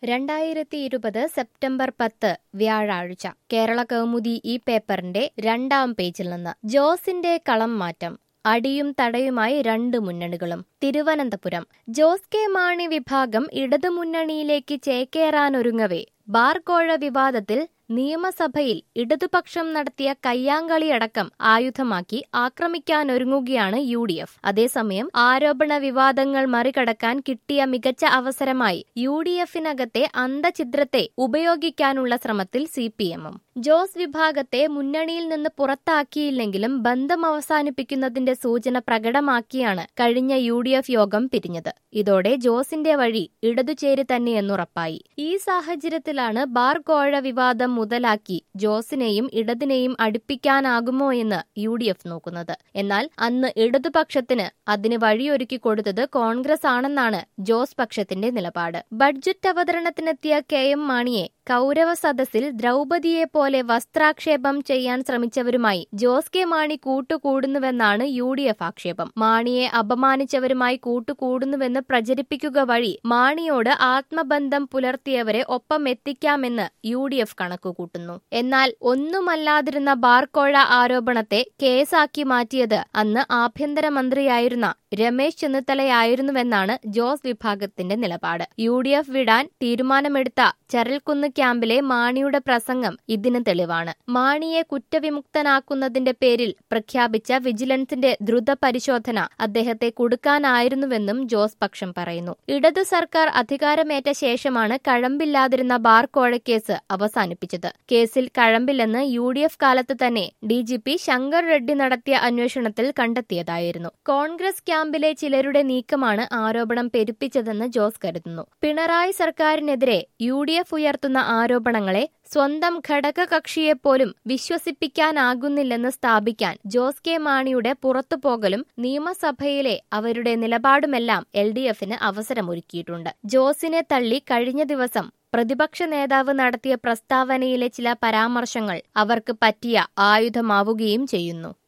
രണ്ടായിരത്തി ഇരുപത് സെപ്റ്റംബർ പത്ത് വ്യാഴാഴ്ച കേരള കൗമുദി ഈ പേപ്പറിന്റെ രണ്ടാം പേജിൽ നിന്ന് ജോസിന്റെ കളം മാറ്റം അടിയും തടയുമായി രണ്ട് മുന്നണികളും തിരുവനന്തപുരം ജോസ് കെ മാണി വിഭാഗം ഇടതുമുന്നണിയിലേക്ക് ചേക്കേറാനൊരുങ്ങവേ ബാർകോഴ വിവാദത്തിൽ നിയമസഭയിൽ ഇടതുപക്ഷം നടത്തിയ കയ്യാങ്കളിയടക്കം ആയുധമാക്കി ആക്രമിക്കാനൊരുങ്ങുകയാണ് യു ഡി എഫ് അതേസമയം ആരോപണ വിവാദങ്ങൾ മറികടക്കാൻ കിട്ടിയ മികച്ച അവസരമായി യു ഡി എഫിനകത്തെ അന്തഛിദ്രത്തെ ഉപയോഗിക്കാനുള്ള ശ്രമത്തിൽ സി പി എമ്മും ജോസ് വിഭാഗത്തെ മുന്നണിയിൽ നിന്ന് പുറത്താക്കിയില്ലെങ്കിലും ബന്ധം അവസാനിപ്പിക്കുന്നതിന്റെ സൂചന പ്രകടമാക്കിയാണ് കഴിഞ്ഞ യു ഡി എഫ് യോഗം പിരിഞ്ഞത് ഇതോടെ ജോസിന്റെ വഴി ഇടതുചേരി തന്നെയെന്നുറപ്പായി ഈ സാഹചര്യത്തിലാണ് ബാർ കോഴ വിവാദം മുതലാക്കി ജോസിനെയും ഇടതിനെയും അടുപ്പിക്കാനാകുമോ എന്ന് യു ഡി എഫ് നോക്കുന്നത് എന്നാൽ അന്ന് ഇടതുപക്ഷത്തിന് അതിന് വഴിയൊരുക്കി കൊടുത്തത് കോൺഗ്രസ് ആണെന്നാണ് ജോസ് പക്ഷത്തിന്റെ നിലപാട് ബഡ്ജറ്റ് അവതരണത്തിനെത്തിയ കെ എം മാണിയെ കൗരവ സദസ്സിൽ ദ്രൗപതിയെ പോലെ വസ്ത്രാക്ഷേപം ചെയ്യാൻ ശ്രമിച്ചവരുമായി ജോസ് കെ മാണി കൂട്ടുകൂടുന്നുവെന്നാണ് യു ഡി എഫ് ആക്ഷേപം മാണിയെ അപമാനിച്ചവരുമായി കൂട്ടുകൂടുന്നുവെന്ന് പ്രചരിപ്പിക്കുക വഴി മാണിയോട് ആത്മബന്ധം പുലർത്തിയവരെ ഒപ്പം എത്തിക്കാമെന്ന് യു ഡി എഫ് കണക്കുകൂട്ടുന്നു എന്നാൽ ഒന്നുമല്ലാതിരുന്ന ബാർക്കോഴ ആരോപണത്തെ കേസാക്കി മാറ്റിയത് അന്ന് ആഭ്യന്തരമന്ത്രിയായിരുന്ന രമേശ് ചെന്നിത്തലയായിരുന്നുവെന്നാണ് ജോസ് വിഭാഗത്തിന്റെ നിലപാട് യു ഡി എഫ് വിടാൻ തീരുമാനമെടുത്ത ചരൽക്കുന്ന് ക്യാമ്പിലെ മാണിയുടെ പ്രസംഗം ഇതിന് തെളിവാണ് മാണിയെ കുറ്റവിമുക്തനാക്കുന്നതിന്റെ പേരിൽ പ്രഖ്യാപിച്ച വിജിലൻസിന്റെ ദ്രുത പരിശോധന അദ്ദേഹത്തെ കൊടുക്കാനായിരുന്നുവെന്നും ജോസ് പക്ഷം പറയുന്നു ഇടതു സർക്കാർ അധികാരമേറ്റ ശേഷമാണ് കഴമ്പില്ലാതിരുന്ന ബാർ കോഴക്കേസ് അവസാനിപ്പിച്ചത് കേസിൽ കഴമ്പില്ലെന്ന് യു ഡി എഫ് കാലത്ത് തന്നെ D G P Shankar Reddy നടത്തിയ അന്വേഷണത്തിൽ കണ്ടെത്തിയതായിരുന്നു കോൺഗ്രസ് ക്യാമ്പിലെ ചിലരുടെ നീക്കമാണ് ആരോപണം പെരുപ്പിച്ചതെന്ന് ജോസ് കരുതുന്നു പിണറായി സർക്കാരിനെതിരെ യു ഡി എഫ് ഉയർത്തുന്ന ആരോപണങ്ങളെ സ്വന്തം ഘടകകക്ഷിയെപ്പോലും വിശ്വസിപ്പിക്കാനാകുന്നില്ലെന്ന് സ്ഥാപിക്കാൻ ജോസ് കെ മാണിയുടെ പുറത്തുപോകലും നിയമസഭയിലെ അവരുടെ നിലപാടുമെല്ലാം എൽ ഡി എഫിന് അവസരമൊരുക്കിയിട്ടുണ്ട് ജോസിനെ തള്ളി കഴിഞ്ഞ ദിവസം പ്രതിപക്ഷ നേതാവ് നടത്തിയ പ്രസ്താവനയിലെ ചില പരാമർശങ്ങൾ അവർക്ക് പറ്റിയ ആയുധമാവുകയും ചെയ്യുന്നു